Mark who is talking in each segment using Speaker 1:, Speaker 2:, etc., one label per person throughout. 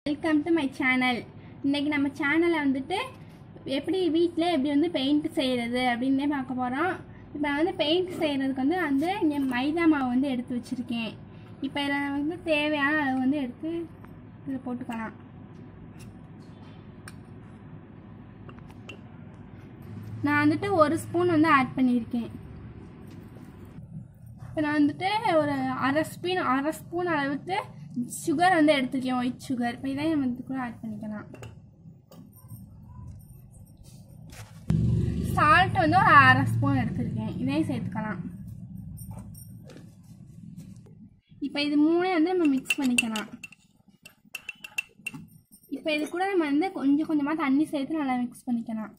Speaker 1: welcome to my channel இன்னைக்கு நம்ம சேனலில் வந்துட்டு எப்படி வீட்டில் எப்படி வந்து பெயிண்ட் செய்கிறது அப்படின்னே பார்க்க போகிறோம் இப்போ வந்து பெயிண்ட் செய்கிறதுக்கு வந்து வந்து இங்கே மைதா மாவு வந்து எடுத்து வச்சுருக்கேன் இப்போ இதில் வந்து தேவையான அளவு வந்து எடுத்து இதில் போட்டுக்கலாம் நான் வந்துட்டு ஒரு ஸ்பூன் வந்து ஆட் பண்ணியிருக்கேன் இப்போ நான் வந்துட்டு ஒரு அரை ஸ்பூன் அரை ஸ்பூன் அளவுக்கு சுகர் வந்து எடுத்துருக்கேன் ஒயிட் சுகர் இப்போ இதை நம்ம வந்து கூட ஆட் பண்ணிக்கலாம் சால்ட் வந்து ஒரு அரை ஸ்பூன் எடுத்திருக்கேன் இதையும் சேர்த்துக்கலாம் இப்போ இது மூணையும் வந்து நம்ம மிக்ஸ் பண்ணிக்கலாம் இப்போ இது கூட நம்ம வந்து கொஞ்சம் கொஞ்சமாக தண்ணி சேர்த்து நல்லா மிக்ஸ் பண்ணிக்கலாம்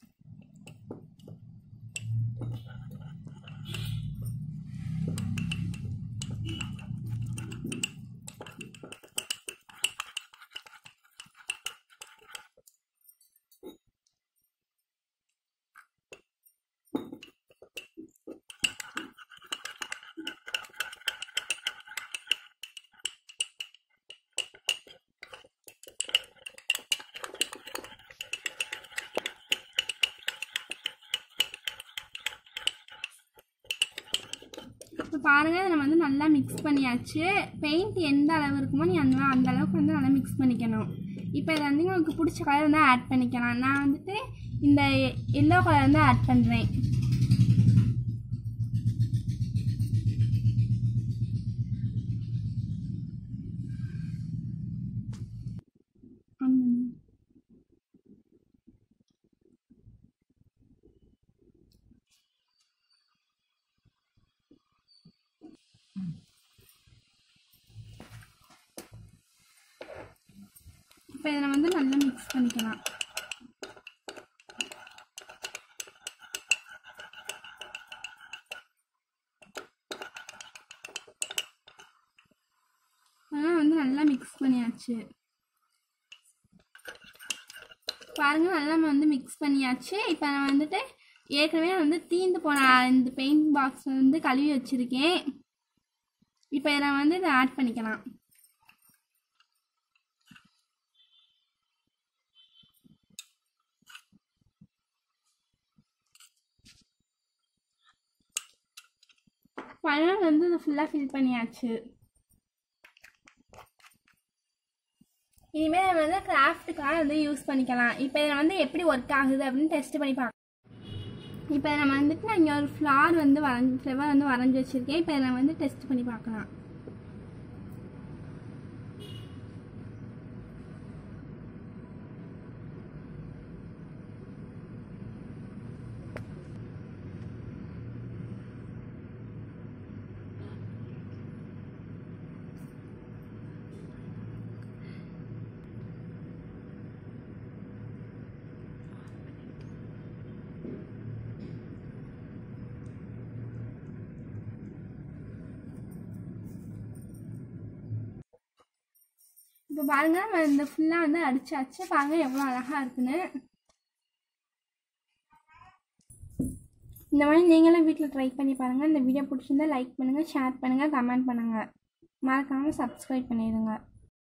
Speaker 1: இப்போ பாருங்கள் நம்ம வந்து நல்லா மிக்ஸ் பண்ணியாச்சு பெயிண்ட் எந்த அளவு இருக்குமோ நீ அந்த அந்த அளவுக்கு வந்து நல்லா மிக்ஸ் பண்ணிக்கணும் இப்போ இதை வந்து உங்களுக்கு பிடிச்ச கலர் வந்து ஆட் பண்ணிக்கலாம் நான் வந்துட்டு இந்த எல்லோ கலர் வந்து ஆட் பண்ணுறேன் இப்போ இதை நம்ம வந்து நல்லா மிக்ஸ் பண்ணிக்கலாம் அதெல்லாம் வந்து நல்லா மிக்ஸ் பண்ணியாச்சு பாருங்க நல்லா நம்ம வந்து மிக்ஸ் பண்ணியாச்சு இப்போ நான் வந்துட்டு ஏற்கனவே வந்து தீந்து போன இந்த பெயிண்ட் பாக்ஸ் வந்து கழுவி வச்சுருக்கேன் இப்போ இதை நான் வந்து இதை ஆட் பண்ணிக்கலாம் பழம் வந்து இது ஃபுல்லாக ஃபில் பண்ணியாச்சு இனிமேல் நம்ம வந்து கிராஃப்ட்டுக்காக வந்து யூஸ் பண்ணிக்கலாம் இப்போ இதில் வந்து எப்படி ஒர்க் ஆகுது அப்படின்னு டெஸ்ட் பண்ணி பார்க்கலாம் இப்போ நம்ம வந்துட்டு நான் இங்கே ஒரு ஃப்ளார் வந்து வரைஞ்சி ஃப்ளவர் வந்து வரைஞ்சி வச்சுருக்கேன் இப்போ இதை நம்ம வந்து டெஸ்ட் பண்ணி பார்க்கலாம் இப்போ பாருங்க நம்ம இந்த ஃபுல்லாக வந்து அடிச்சாச்சு பாருங்க எவ்வளோ அழகாக இருக்குன்னு இந்த மாதிரி நீங்களும் வீட்டில் ட்ரை பண்ணி பாருங்கள் இந்த வீடியோ பிடிச்சிருந்தா லைக் பண்ணுங்கள் ஷேர் பண்ணுங்கள் கமெண்ட் பண்ணுங்கள் மறக்காமல் சப்ஸ்கிரைப் பண்ணிடுங்க